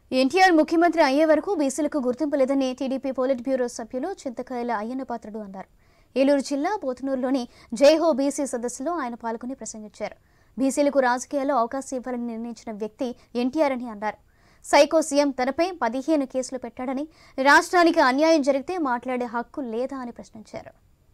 ఎన్టీఆర్ ముఖ్యమంత్రి అయ్యే వరకు బీసీలకు గుర్తింపు లేదని టీడీపీ పోలిట్ బ్యూరో సభ్యులు చింతకాయల అయ్యన్న పాత్రుడు అన్నారు ఏలూరు జిల్లా పోతునూరులోని జైహో బీసీ సదస్సులో ఆయన పాల్గొని ప్రసంగించారు బీసీలకు రాజకీయాల్లో అవకాశం ఇవ్వాలని నిర్ణయించిన వ్యక్తి ఎన్టీఆర్ అని అన్నారు సైకో సీఎం తనపై పదిహేను కేసులు పెట్టాడని రాష్ట్రానికి అన్యాయం జరిగితే మాట్లాడే హక్కు లేదా అని ప్రశ్నించారు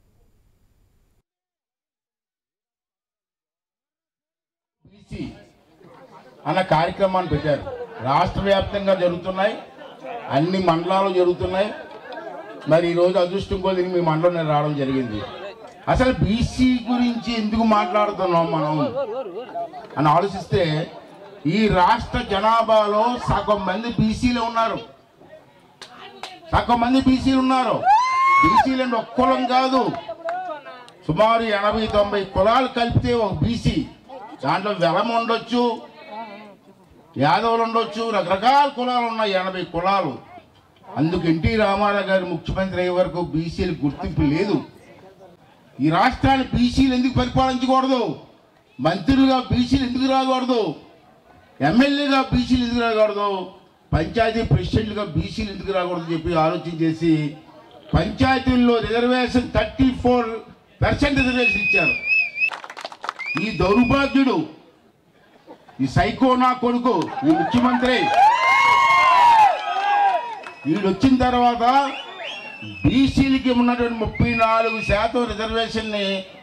బీసీ అన్న కార్యక్రమాన్ని పెట్టారు రాష్ట్ర వ్యాప్తంగా జరుగుతున్నాయి అన్ని మండలాలు జరుగుతున్నాయి మరి ఈరోజు అదృష్టం కొద్ది మీ మండలం నేను రావడం జరిగింది అసలు బీసీ గురించి ఎందుకు మాట్లాడుతున్నాం మనం అని ఆలోచిస్తే ఈ రాష్ట్ర జనాభాలో సగం మంది బీసీలు ఉన్నారు సగం మంది బీసీలు ఉన్నారు బీసీలు అంటే ఒక్క కులం కాదు సుమారు ఎనభై తొంభై కులాలు కలిపితే ఒక బీసీ దాంట్లో వెలం ఉండొచ్చు యాదవులు ఉండొచ్చు రకరకాల కులాలు ఉన్నాయి ఎనభై కులాలు అందుకు ఎన్టీ రామారావు గారు ముఖ్యమంత్రి అయ్యే వరకు బీసీలు గుర్తింపు లేదు ఈ రాష్ట్రాన్ని బీసీలు ఎందుకు పరిపాలించకూడదు మంత్రులుగా బీసీలు ఎందుకు రాకూడదు ఎమ్మెల్యేగా బీసీలు ఎందుకు రాకూడదు పంచాయతీ ప్రెసిడెంట్గా బీసీలు ఎందుకు రాకూడదు అని చెప్పి ఆలోచన చేసి పంచాయతీల్లో reservation thirty four percent reservation ఇచ్చారు ఈ దౌర్భాగ్యుడు ఈ సైకో నా కొడుకు ఈ ముఖ్యమంత్రి వీడు వచ్చిన తర్వాత బీసీలకి ఉన్నటువంటి ముప్పై నాలుగు శాతం రిజర్వేషన్ ని